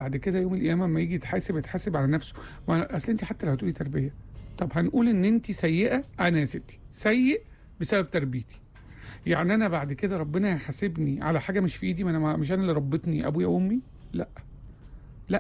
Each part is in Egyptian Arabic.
بعد كده يوم القيامه لما يجي يتحاسب يتحاسب على نفسه ما اصل انت حتى لو هتقولي تربيه طب هنقول ان انت سيئه انا يا ستي سيء بسبب تربيتي يعني انا بعد كده ربنا يحاسبني على حاجه مش في ايدي ما انا ما- مش انا اللي ربتني ابويا وامي لا لا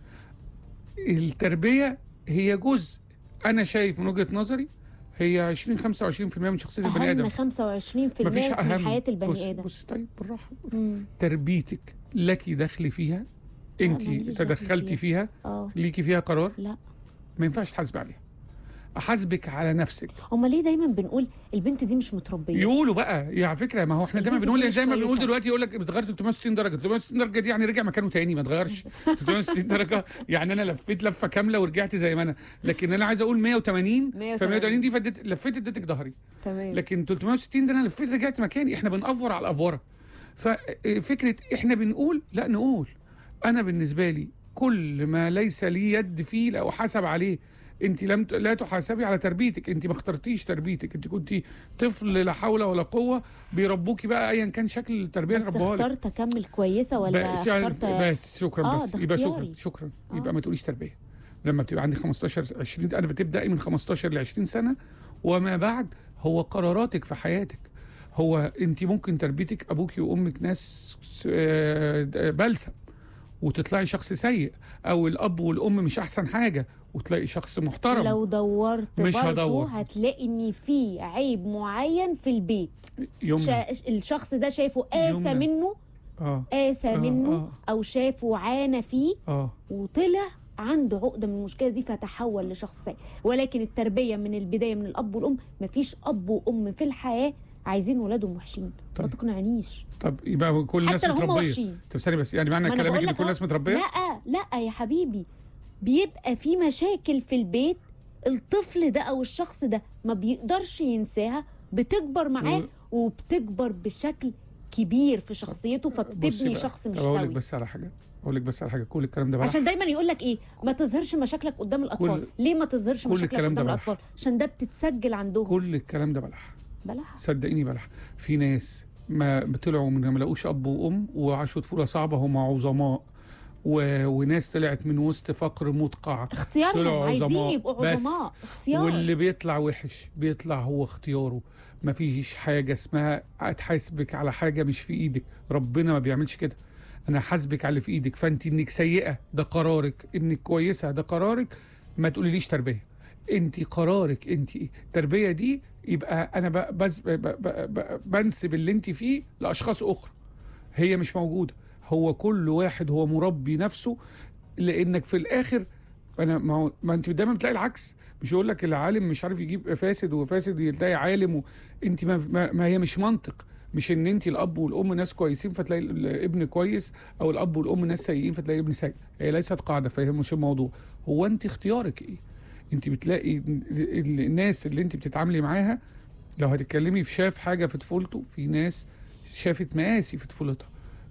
التربيه هي جزء انا شايف من وجهه نظري هي 20 25% من شخصيه البني ادم اهم 25% مفيش من اهم حياه بص البني ادم بص طيب بالراحه مم. تربيتك لك دخل فيها انت ماليش دخل تدخلتي فيها اه ليكي فيها قرار لا ما ينفعش تحاسبي عليها احاسبك على نفسك امال ليه دايما بنقول البنت دي مش متربيه يقولوا بقى يا على فكره ما هو احنا دايما البنت بنقول دي مش زي ما بنقول كويسة. دلوقتي يقول لك بتغير 360 درجه 360 درجه دي يعني رجع مكانه تاني ما اتغيرش 360 درجه يعني انا لفيت لفه كامله ورجعت زي ما انا لكن انا عايز اقول 180 ف 180 180 دي فدت لفيت اديتك ظهري تمام لكن 360 ده انا لفيت رجعت مكاني احنا بنأفور على الافوره ففكره احنا بنقول لا نقول انا بالنسبه لي كل ما ليس لي يد فيه لا احاسب عليه انت لم ت- لا تحاسبي على تربيتك انت ما اخترتيش تربيتك انت كنت طفل لا حول ولا قوه بيربوكي بقى ايا كان شكل التربيه بس اللي ربوها لك اخترت اكمل كويسه ولا بس, اخترت بس شكرا آه، بس ده يبقى شكرا اختياري. شكرا آه. يبقى ما تقوليش تربيه لما بتبقى عندي 15 20 انا بتبداي من 15 ل 20 سنه وما بعد هو قراراتك في حياتك هو انت ممكن تربيتك ابوكي وامك ناس آه، بلسم وتطلعي شخص سيء او الاب والام مش احسن حاجه وتلاقي شخص محترم لو دورت مش برضه هدور. هتلاقي ان في عيب معين في البيت يوم شا... الشخص ده شايفه قاسى يمنى. منه اه قاسى آه، منه آه. او شافه عانى فيه اه وطلع عنده عقده من المشكله دي فتحول لشخص سيء ولكن التربيه من البدايه من الاب والام مفيش اب وام في الحياه عايزين ولادهم وحشين ما طيب. تقنعنيش طب يبقى كل الناس حتى لو هم متربيه وحشين طب ثانيه بس يعني معنى ما أنا كلامك بقول ان لك كل أهو. الناس متربيه لا لا يا حبيبي بيبقى في مشاكل في البيت الطفل ده او الشخص ده ما بيقدرش ينساها بتكبر معاه وبتكبر بشكل كبير في شخصيته بصي فبتبني بقى. شخص مش طب اقول لك سوي بس على حاجه اقول لك بس على حاجه كل الكلام ده بقى عشان دايما يقول لك ايه ما تظهرش مشاكلك قدام الاطفال كل- ليه ما تظهرش كل مشاكلك الكلام ده قدام بلح. الاطفال عشان ده بتتسجل عندهم كل الكلام ده بلح بلح صدقيني بلح في ناس ما بطلعوا من ما لقوش اب وام وعاشوا طفوله صعبه هم عظماء و... وناس طلعت من وسط فقر مدقع اختيارهم طلعوا عايزين عظماء يبقوا بس. عظماء اختيار واللي بيطلع وحش بيطلع هو اختياره ما فيش حاجه اسمها اتحاسبك على حاجه مش في ايدك ربنا ما بيعملش كده انا حاسبك على اللي في ايدك فانت انك سيئه ده قرارك انك كويسه ده قرارك ما تقوليليش تربيه انت قرارك انت ايه التربيه دي يبقى انا ب- بز ب- ب- ب- بنسب اللي انت فيه لاشخاص اخرى هي مش موجوده هو كل واحد هو مربي نفسه لانك في الاخر انا ما هو ما انت دايما بتلاقي العكس مش يقول لك العالم مش عارف يجيب فاسد وفاسد تلاقي عالم و... انت ما, ما, ما هي مش منطق مش ان انت الاب والام ناس كويسين فتلاقي الابن كويس او الاب والام ناس سيئين فتلاقي ابن سيء هي ليست قاعده فهي مش الموضوع هو انت اختيارك ايه انت بتلاقي ال- ال- الناس اللي انت بتتعاملي معاها لو هتتكلمي في شاف حاجه في طفولته في ناس شافت مآسي في طفولتها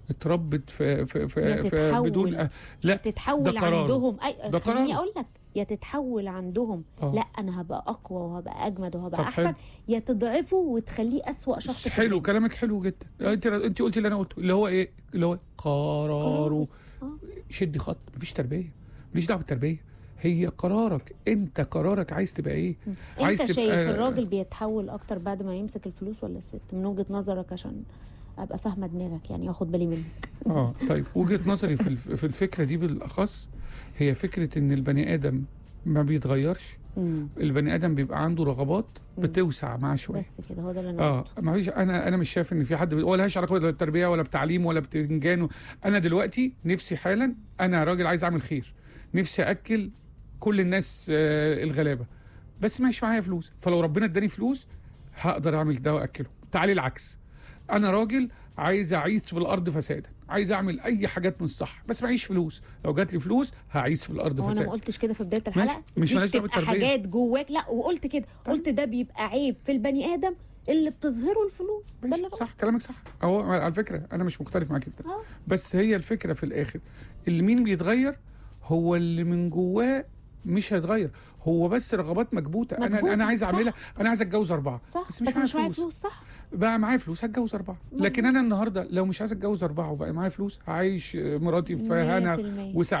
اتربت في في يا في, في تتحول. بدون أه لا تتحول ده قراره. عندهم اي ده خليني قراره. اقول لك يا تتحول عندهم آه. لا انا هبقى اقوى وهبقى اجمد وهبقى طب احسن حلو. يا تضعفه وتخليه اسوأ شخص في حلو الدنيا. كلامك حلو جدا انت انت قلتي اللي انا قلته اللي هو ايه اللي هو قراره آه. شدي خط مفيش تربيه ماليش دعوه بالتربيه هي قرارك انت قرارك عايز تبقى ايه عايز انت تبقى- شايف الراجل بيتحول اكتر بعد ما يمسك الفلوس ولا الست من وجهة نظرك عشان ابقى فاهمه دماغك يعني واخد بالي منك اه طيب وجهه نظري في الف- في الفكره دي بالاخص هي فكره ان البني ادم ما بيتغيرش مم. البني ادم بيبقى عنده رغبات بتوسع معاه شويه بس كده هو ده اللي انا اه قلته. ما فيش انا انا مش شايف ان في حد بي- ولا لهاش علاقه ولا بالتربيه ولا بتعليم ولا بتنجان انا دلوقتي نفسي حالا انا راجل عايز اعمل خير نفسي اكل كل الناس آه الغلابه بس مش معايا فلوس فلو ربنا اداني فلوس هقدر اعمل ده واكله تعالي العكس انا راجل عايز اعيش في الارض فسادا عايز اعمل اي حاجات مش صح بس معيش فلوس لو جات لي فلوس هعيش في الارض هو انا فساد ما قلتش كده في بدايه الحلقه مش دي مالهاش دعوة بتبقى بالتربية. حاجات جواك لا وقلت كده طيب. قلت ده بيبقى عيب في البني ادم اللي بتظهره الفلوس ده اللي ماشي أنا صح كلامك صح هو على فكره انا مش مختلف معاكي في ده آه. بس هي الفكره في الاخر اللي مين بيتغير هو اللي من جواه مش هيتغير هو بس رغبات مكبوته انا مكبوتة، انا عايز صح. اعملها انا عايز اتجوز اربعه صح بس مش, بس معايا مش معايا فلوس. فلوس صح بقى معايا فلوس هتجوز اربعه مظبوط. لكن انا النهارده لو مش عايز اتجوز اربعه وبقى معايا فلوس هعيش مراتي في هنا 100%. وسعادة